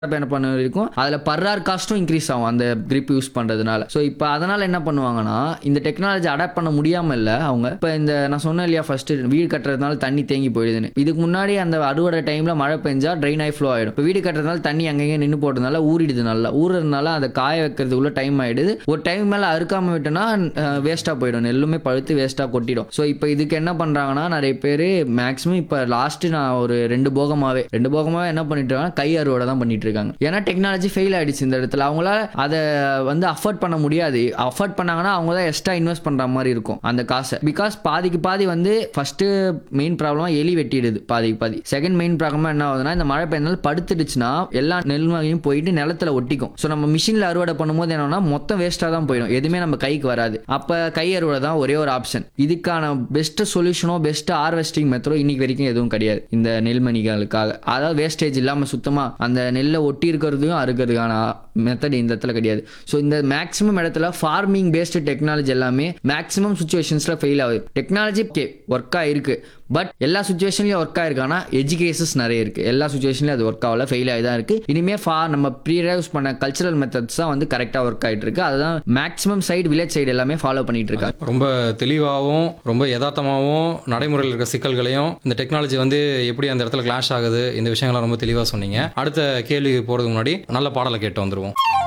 என்ன பண்ண வரைக்கும் அதில் பர்ரார் காஸ்ட்டும் இன்க்ரீஸ் ஆகும் அந்த grip யூஸ் பண்ணுறதுனால ஸோ இப்போ அதனால் என்ன பண்ணுவாங்கன்னா இந்த டெக்னாலஜி அடாப்ட் பண்ண முடியாமல் இல்லை அவங்க இப்போ இந்த நான் சொன்னேன் இல்லையா ஃபர்ஸ்ட் வீடு கட்டுறதுனால தண்ணி தேங்கி போயிடுதுன்னு இதுக்கு முன்னாடி அந்த அறுவடை டைமில் மழை பெஞ்சா ட்ரெயின் ஆகி ஃப்ளோ ஆகிடும் இப்போ வீடு கட்டுறதுனால தண்ணி அங்கங்கே நின்று போடுறதுனால ஊறிடுது நல்லா ஊறுறதுனால அதை காய வைக்கிறதுக்குள்ள டைம் ஆகிடுது ஒரு டைம் மேலே அறுக்காம விட்டோன்னா வேஸ்ட்டாக போயிடும் நெல்லுமே பழுத்து வேஸ்ட்டாக கொட்டிடும் ஸோ இப்போ இதுக்கு என்ன பண்ணுறாங்கன்னா நிறைய பேர் மேக்ஸிமம் இப்போ லாஸ்ட்டு நான் ஒரு ரெண்டு போகமாவே ரெண்டு போகமாவே என்ன பண்ணிட்டு இருக்காங்க கை அறுவடை தான் பண்ணிட்டு இருக்காங்க ஏன்னா டெக்னாலஜி ஃபெயில் ஆயிடுச்சு இந்த இடத்துல அவங்களால அதை வந்து அஃபோர்ட் பண்ண முடியாது அஃபோர்ட் பண்ணாங்கன்னா அவங்க தான் எக்ஸ்ட்ரா இன்வெஸ்ட் பண்ற மாதிரி இருக்கும் அந்த காசை பிகாஸ் பாதிக்கு பாதி வந்து ஃபர்ஸ்ட் மெயின் ப்ராப்ளமா எலி வெட்டிடுது பாதிக்கு பாதி செகண்ட் மெயின் ப்ராப்ளமா என்ன ஆகுதுன்னா இந்த மழை பெய்யனால படுத்துடுச்சுன்னா எல்லா நெல் வகையும் போயிட்டு நிலத்துல ஒட்டிக்கும் ஸோ நம்ம மிஷினில் அறுவடை பண்ணும்போது என்னன்னா மொத்தம் வேஸ்ட்டாக தான் போயிடும் எதுவுமே நம்ம கைக்கு வராது அப்போ கை அறுவடை தான் ஒரே ஒரு ஆப்ஷன் இதுக்கான பெஸ்ட் சொல்யூஷனோ பெஸ்ட் ஹார்வெஸ்டிங் மெத்தடோ இன்னைக்கு வரைக்கும் எதுவும் கிடையாது இந்த நெல்மணிகளுக்காக அதாவது வேஸ்டேஜ் இல்லாமல் சுத்தமாக அந்த நெல்லை ஒட்டி இருக்கிறதையும் அறுக்கிறதுக்கான மெத்தட் இந்த இடத்துல கிடையாது ஸோ இந்த மேக்ஸிமம் இடத்துல ஃபார்மிங் பேஸ்டு டெக்னாலஜி எல்லாமே மேக்ஸிமம் சுச்சுவேஷன்ஸில் ஃபெயில் ஆகுது டெக்னாலஜி கே ஒர்க் ஆயிருக்கு பட் எல்லா சுச்சுவேஷன்லையும் ஒர்க் ஆயிருக்கு ஆனால் எஜுகேஷன்ஸ் நிறைய இருக்குது எல்லா சுச்சுவேஷன்லையும் அது ஒர்க் ஆகல ஃபெயில் ஆகி தான் இருக்குது இனிமேல் ஃபா நம்ம ப்ரீராக யூஸ் பண்ண கல்ச்சரல் மெத்தட்ஸ் தான் வந்து கரெக்டாக ஒர்க் ஆகிட்டு இருக்கு அதுதான் மேக்ஸிமம் சைடு வில்லேஜ் சைடு எல்லாமே ஃபாலோ பண்ணிட்டு இருக்காங்க ரொம்ப தெளிவாகவும் ரொம்ப யதார்த்தமாகவும் நடைமுறையில் இருக்க சிக்கல்களையும் இந்த டெக்னாலஜி வந்து எப்படி அந்த இடத்துல கிளாஷ் ஆகுது இந்த விஷயங்கள்லாம் ரொம்ப தெளிவாக சொன்னீங்க அடுத்த கேள்விக்கு போகிறதுக்கு முன்னாடி நல்ல பாடலை கேட்டு வந்துருவோம்